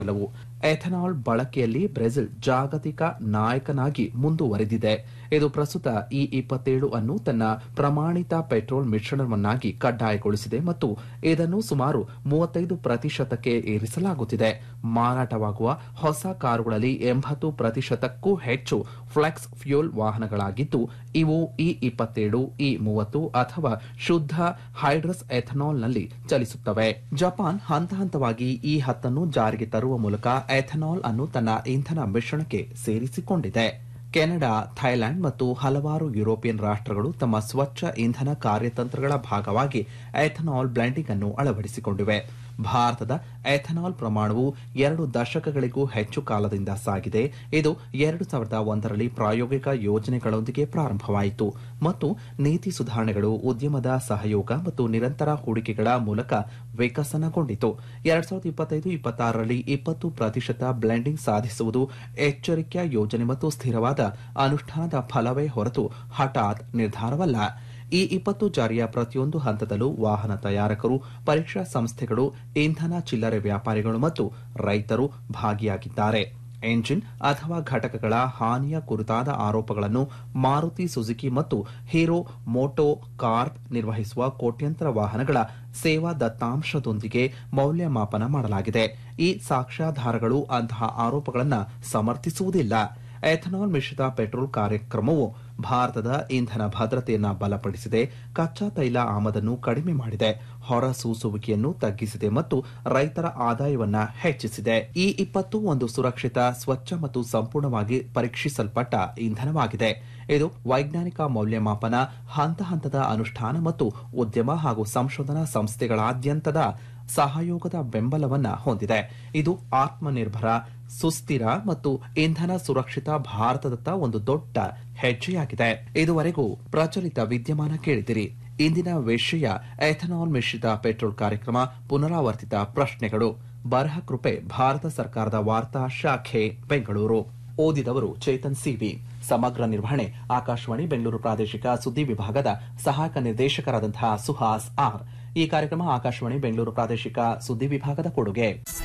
ಕೆಲವು ಎಥನಾಲ್ ಬಳಕೆಯಲ್ಲಿ ಬ್ರೆಜಿಲ್ ಜಾಗತಿಕ ನಾಯಕನಾಗಿ ಮುಂದುವರೆದಿದೆ ಇದು ಪ್ರಸ್ತುತ ಇ ಇಪ್ಪತ್ತೇಳು ಅನ್ನು ತನ್ನ ಪ್ರಮಾಣಿತ ಪೆಟ್ರೋಲ್ ಮಿಶ್ರಣವನ್ನಾಗಿ ಕಡ್ಡಾಯಗೊಳಿಸಿದೆ ಮತ್ತು ಇದನ್ನು ಸುಮಾರು ಮೂವತ್ತೈದು ಪ್ರತಿಶತಕ್ಕೆ ಏರಿಸಲಾಗುತ್ತಿದೆ ಮಾರಾಟವಾಗುವ ಹೊಸ ಕಾರುಗಳಲ್ಲಿ ಎಂಬತ್ತು ಪ್ರತಿಶತಕ್ಕೂ ಹೆಚ್ಚು ಫ್ಲೆಕ್ಸ್ ಫ್ಯೂಲ್ ವಾಹನಗಳಾಗಿದ್ದು ಇವು ಇ ಇಪ್ಪತ್ತೇಳು ಇ ಮೂವತ್ತು ಅಥವಾ ಶುದ್ಧ ಹೈಡ್ರಸ್ ಎಥನಾಲ್ನಲ್ಲಿ ಚಲಿಸುತ್ತವೆ ಜಪಾನ್ ಹಂತ ಹಂತವಾಗಿ ಈ ಹತ್ತನ್ನು ಜಾರಿಗೆ ತರುವ ಮೂಲಕ ಎಥನಾಲ್ ಅನ್ನು ತನ್ನ ಇಂಧನ ಮಿಶ್ರಣಕ್ಕೆ ಸೇರಿಸಿಕೊಂಡಿದೆ ಕೆನಡಾ ಥೈಲ್ಯಾಂಡ್ ಮತ್ತು ಹಲವಾರು ಯುರೋಪಿಯನ್ ರಾಷ್ಟ್ರಗಳು ತಮ್ಮ ಸ್ವಚ್ಛ ಇಂಧನ ಕಾರ್ಯತಂತ್ರಗಳ ಭಾಗವಾಗಿ ಎಥನಾಲ್ ಬ್ಲೆಂಡಿಂಗ್ ಅನ್ನು ಅಳವಡಿಸಿಕೊಂಡಿವೆ ಭಾರತದ ಎಥನಾಲ್ ಪ್ರಮಾಣವು ಎರಡು ದಶಕಗಳಿಗೂ ಹೆಚ್ಚು ಕಾಲದಿಂದ ಸಾಗಿದೆ ಇದು ಎರಡು ಸಾವಿರದ ಒಂದರಲ್ಲಿ ಪ್ರಾಯೋಗಿಕ ಯೋಜನೆಗಳೊಂದಿಗೆ ಪ್ರಾರಂಭವಾಯಿತು ಮತ್ತು ನೀತಿ ಸುಧಾರಣೆಗಳು ಉದ್ಯಮದ ಸಹಯೋಗ ಮತ್ತು ನಿರಂತರ ಹೂಡಿಕೆಗಳ ಮೂಲಕ ವಿಕಸನಗೊಂಡಿತು ಎರಡ್ ಸಾವಿರದ ಇಪ್ಪತ್ತೈದು ಇಪ್ಪತ್ತಾರರಲ್ಲಿ ಇಪ್ಪತ್ತು ಪ್ರತಿಶತ ಬ್ಲೆಂಡಿಂಗ್ ಸಾಧಿಸುವುದು ಎಚ್ಚರಿಕೆಯ ಯೋಜನೆ ಮತ್ತು ಸ್ಥಿರವಾದ ಅನುಷ್ಠಾನದ ಫಲವೇ ಹೊರತು ಹಠಾತ್ ನಿರ್ಧಾರವಲ್ಲ ಈ ಇಪ್ಪತ್ತು ಜಾರಿಯ ಪ್ರತಿಯೊಂದು ಹಂತದಲ್ಲೂ ವಾಹನ ತಯಾರಕರು ಪರೀಕ್ಷಾ ಸಂಸ್ಥೆಗಳು ಇಂಧನ ಚಿಲ್ಲರೆ ವ್ಯಾಪಾರಿಗಳು ಮತ್ತು ರೈತರು ಭಾಗಿಯಾಗಿದ್ದಾರೆ ಎಂಜಿನ್ ಅಥವಾ ಘಟಕಗಳ ಹಾನಿಯ ಕುರಿತಾದ ಆರೋಪಗಳನ್ನು ಮಾರುತಿ ಸುಜುಕಿ ಮತ್ತು ಹೀರೋ ಮೋಟೋ ಕಾರ್ಪ್ ನಿರ್ವಹಿಸುವ ಕೋಟ್ಯಂತರ ವಾಹನಗಳ ಸೇವಾ ದತ್ತಾಂಶದೊಂದಿಗೆ ಮೌಲ್ಯಮಾಪನ ಮಾಡಲಾಗಿದೆ ಈ ಸಾಕ್ಷ್ಯಾಧಾರಗಳು ಅಂತಹ ಆರೋಪಗಳನ್ನು ಸಮರ್ಥಿಸುವುದಿಲ್ಲ ಎಥನಾಲ್ ಮಿಶ್ರಿತ ಪೆಟ್ರೋಲ್ ಕಾರ್ಯಕ್ರಮವು ಭಾರತದ ಇಂಧನ ಭದ್ರತೆಯನ್ನ ಬಲಪಡಿಸಿದೆ ಕಚ್ಚಾ ತೈಲ ಆಮದನ್ನು ಕಡಿಮೆ ಮಾಡಿದೆ ಹೊರಸೂಸುವಿಕೆಯನ್ನು ತಗ್ಗಿಸಿದೆ ಮತ್ತು ರೈತರ ಆದಾಯವನ್ನ ಹೆಚ್ಚಿಸಿದೆ ಈ ಇಪ್ಪತ್ತು ಒಂದು ಸುರಕ್ಷಿತ ಸ್ವಚ್ಛ ಮತ್ತು ಸಂಪೂರ್ಣವಾಗಿ ಪರೀಕ್ಷಿಸಲ್ಪಟ್ಟ ಇಂಧನವಾಗಿದೆ ಇದು ವೈಜ್ಞಾನಿಕ ಮೌಲ್ಯಮಾಪನ ಹಂತ ಹಂತದ ಅನುಷ್ಠಾನ ಮತ್ತು ಉದ್ಯಮ ಹಾಗೂ ಸಂಶೋಧನಾ ಸಂಸ್ಥೆಗಳಾದ್ಯಂತದ ಸಹಯೋಗದ ಬೆಂಬಲವನ್ನ ಹೊಂದಿದೆ ಇದು ಆತ್ಮನಿರ್ಭರ ಸುಸ್ಥಿರ ಮತ್ತು ಇಂಧನ ಸುರಕ್ಷಿತ ಭಾರತದತ್ತ ಒಂದು ದೊಡ್ಡ ಹೆಜ್ಜೆಯಾಗಿದೆ ಇದುವರೆಗೂ ಪ್ರಚಲಿತ ವಿದ್ಯಮಾನ ಕೇಳಿದಿರಿ ಇಂದಿನ ವಿಷಯ ಎಥನಾಲ್ ಮಿಶ್ರಿತ ಪೆಟ್ರೋಲ್ ಕಾರ್ಯಕ್ರಮ ಪುನರಾವರ್ತಿತ ಪ್ರಶ್ನೆಗಳು ಬರಹ ಕೃಪೆ ಭಾರತ ಸರ್ಕಾರದ ವಾರ್ತಾ ಶಾಖೆ ಬೆಂಗಳೂರು ಓದಿದವರು ಚೇತನ್ ಸಿವಿ ಸಮಗ್ರ ನಿರ್ವಹಣೆ ಆಕಾಶವಾಣಿ ಬೆಂಗಳೂರು ಪ್ರಾದೇಶಿಕ ಸುದ್ದಿ ವಿಭಾಗದ ಸಹಾಯಕ ನಿರ್ದೇಶಕರಾದಂತಹ ಸುಹಾಸ್ ಆರ್ ಈ ಕಾರ್ಯಕ್ರಮ ಆಕಾಶವಾಣಿ ಬೆಂಗಳೂರು ಪ್ರಾದೇಶಿಕ ಸುದ್ದಿ ವಿಭಾಗದ ಕೊಡುಗೆ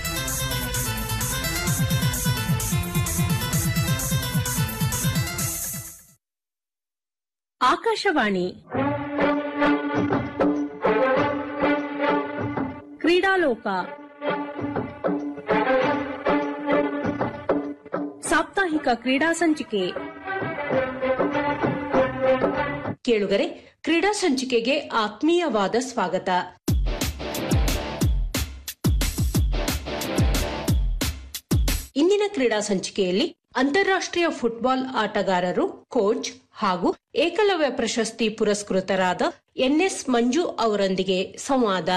ಆಕಾಶವಾಣಿ ಕ್ರೀಡಾಲೋಕ ಸಾಪ್ತಾಹಿಕ ಕ್ರೀಡಾ ಸಂಚಿಕೆ ಕೇಳುಗರೆ ಕ್ರೀಡಾ ಸಂಚಿಕೆಗೆ ಆತ್ಮೀಯವಾದ ಸ್ವಾಗತ ಇಂದಿನ ಕ್ರೀಡಾ ಸಂಚಿಕೆಯಲ್ಲಿ ಅಂತಾರಾಷ್ಟ್ರೀಯ ಫುಟ್ಬಾಲ್ ಆಟಗಾರರು ಕೋಚ್ ಹಾಗೂ ಏಕಲವ್ಯ ಪ್ರಶಸ್ತಿ ಪುರಸ್ಕೃತರಾದ ಎನ್ಎಸ್ ಮಂಜು ಅವರೊಂದಿಗೆ ಸಂವಾದ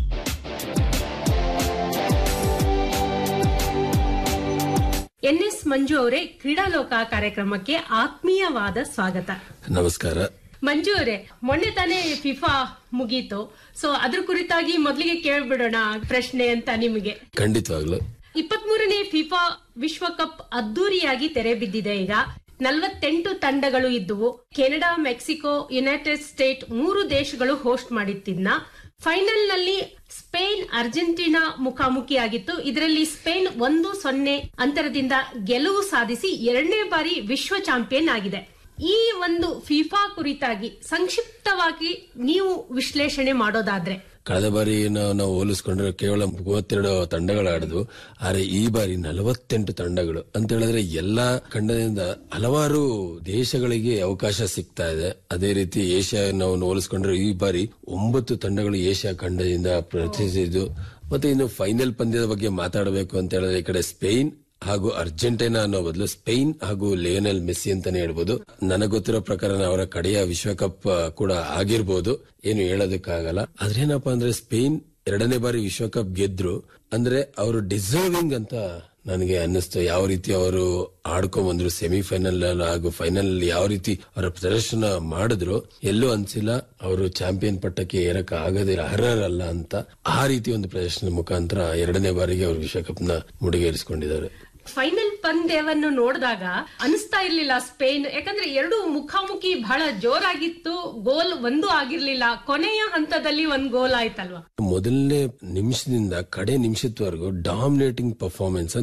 ಎನ್ಎಸ್ ಮಂಜು ಅವರೇ ಕ್ರೀಡಾಲೋಕ ಕಾರ್ಯಕ್ರಮಕ್ಕೆ ಆತ್ಮೀಯವಾದ ಸ್ವಾಗತ ನಮಸ್ಕಾರ ಮಂಜು ಅವರೇ ಮೊನ್ನೆ ತಾನೇ ಫಿಫಾ ಮುಗೀತು ಸೊ ಅದ್ರ ಕುರಿತಾಗಿ ಮೊದಲಿಗೆ ಕೇಳ್ಬಿಡೋಣ ಪ್ರಶ್ನೆ ಅಂತ ನಿಮಗೆ ಖಂಡಿತವಾಗ್ಲು ಇಪ್ಪತ್ಮೂರನೇ ಫಿಫಾ ವಿಶ್ವಕಪ್ ಅದ್ದೂರಿಯಾಗಿ ತೆರೆ ಬಿದ್ದಿದೆ ಈಗ ನಲವತ್ತೆಂಟು ತಂಡಗಳು ಇದ್ದುವು ಕೆನಡಾ ಮೆಕ್ಸಿಕೋ ಯುನೈಟೆಡ್ ಸ್ಟೇಟ್ ಮೂರು ದೇಶಗಳು ಹೋಸ್ಟ್ ಮಾಡಿತ್ತಿದ್ನ ಫೈನಲ್ ನಲ್ಲಿ ಸ್ಪೇನ್ ಅರ್ಜೆಂಟೀನಾ ಮುಖಾಮುಖಿಯಾಗಿತ್ತು ಇದರಲ್ಲಿ ಸ್ಪೇನ್ ಒಂದು ಸೊನ್ನೆ ಅಂತರದಿಂದ ಗೆಲುವು ಸಾಧಿಸಿ ಎರಡನೇ ಬಾರಿ ವಿಶ್ವ ಚಾಂಪಿಯನ್ ಆಗಿದೆ ಈ ಒಂದು ಫಿಫಾ ಕುರಿತಾಗಿ ಸಂಕ್ಷಿಪ್ತವಾಗಿ ನೀವು ವಿಶ್ಲೇಷಣೆ ಮಾಡೋದಾದ್ರೆ ಕಳೆದ ಬಾರಿ ನಾವು ನಾವು ಹೋಲಿಸ್ಕೊಂಡ್ರೆ ಕೇವಲ ಮೂವತ್ತೆರಡು ತಂಡಗಳು ಆಡಿದ್ವು ಆದ್ರೆ ಈ ಬಾರಿ ನಲವತ್ತೆಂಟು ತಂಡಗಳು ಅಂತ ಹೇಳಿದ್ರೆ ಎಲ್ಲಾ ಖಂಡದಿಂದ ಹಲವಾರು ದೇಶಗಳಿಗೆ ಅವಕಾಶ ಸಿಗ್ತಾ ಇದೆ ಅದೇ ರೀತಿ ಏಷ್ಯಾ ನಾವು ಹೋಲಿಸ್ಕೊಂಡ್ರೆ ಈ ಬಾರಿ ಒಂಬತ್ತು ತಂಡಗಳು ಏಷ್ಯಾ ಖಂಡದಿಂದ ಪ್ರತಿನಿಧಿಸಿದ್ದು ಮತ್ತೆ ಇನ್ನು ಫೈನಲ್ ಪಂದ್ಯದ ಬಗ್ಗೆ ಮಾತಾಡಬೇಕು ಅಂತ ಹೇಳಿದ್ರೆ ಈ ಕಡೆ ಸ್ಪೇನ್ ಹಾಗೂ ಅರ್ಜೆಂಟೈನಾ ಅನ್ನೋ ಬದಲು ಸ್ಪೇನ್ ಹಾಗೂ ಲಿಯೋನೆಲ್ ಮೆಸ್ಸಿ ಅಂತಾನೆ ಹೇಳ್ಬೋದು ನನಗೆ ಗೊತ್ತಿರೋ ಪ್ರಕಾರ ಅವರ ಕಡೆಯ ವಿಶ್ವಕಪ್ ಆ, ಕೂಡ ಆಗಿರ್ಬೋದು ಏನು ಹೇಳೋದಕ್ಕಾಗಲ್ಲ ಆದ್ರೇನಪ್ಪ ಅಂದ್ರೆ ಸ್ಪೇನ್ ಎರಡನೇ ಬಾರಿ ವಿಶ್ವಕಪ್ ಗೆದ್ರು ಅಂದ್ರೆ ಅವರು ಡಿಸರ್ವಿಂಗ್ ಅಂತ ನನಗೆ ಅನ್ನಿಸ್ತು ಯಾವ ರೀತಿ ಅವರು ಆಡ್ಕೊಂಡ್ ಬಂದ್ರು ಸೆಮಿಫೈನಲ್ ಹಾಗೂ ಫೈನಲ್ ಯಾವ ರೀತಿ ಅವರ ಪ್ರದರ್ಶನ ಮಾಡಿದ್ರು ಎಲ್ಲೂ ಅನ್ಸಿಲ್ಲ ಅವರು ಚಾಂಪಿಯನ್ ಪಟ್ಟಕ್ಕೆ ಏರಕ ಆಗದೆ ಅರ್ಹರಲ್ಲ ಅಂತ ಆ ರೀತಿ ಒಂದು ಪ್ರದರ್ಶನ ಮುಖಾಂತರ ಎರಡನೇ ಬಾರಿಗೆ ಅವರು ವಿಶ್ವಕಪ್ ನ ಮುಡಿಗೇರಿಸಿಕೊಂಡಿದ್ದಾರೆ ಫೈನಲ್ ಪಂದ್ಯವನ್ನು ನೋಡಿದಾಗ ಅನಿಸ್ತಾ ಇರ್ಲಿಲ್ಲ ಸ್ಪೇನ್ ಯಾಕಂದ್ರೆ ಎರಡು ಮುಖಾಮುಖಿ ಬಹಳ ಜೋರಾಗಿತ್ತು ಗೋಲ್ ಒಂದು ಆಗಿರ್ಲಿಲ್ಲ ಕೊನೆಯ ಹಂತದಲ್ಲಿ ಒಂದ್ ಗೋಲ್ ಆಯ್ತಲ್ವಾ ಮೊದಲನೇ ನಿಮಿಷದಿಂದ ಕಡೆ ನಿಮಿಷದವರೆಗೂ ಡಾಮಿನೇಟಿಂಗ್ ಪರ್ಫಾರ್ಮೆನ್ಸ್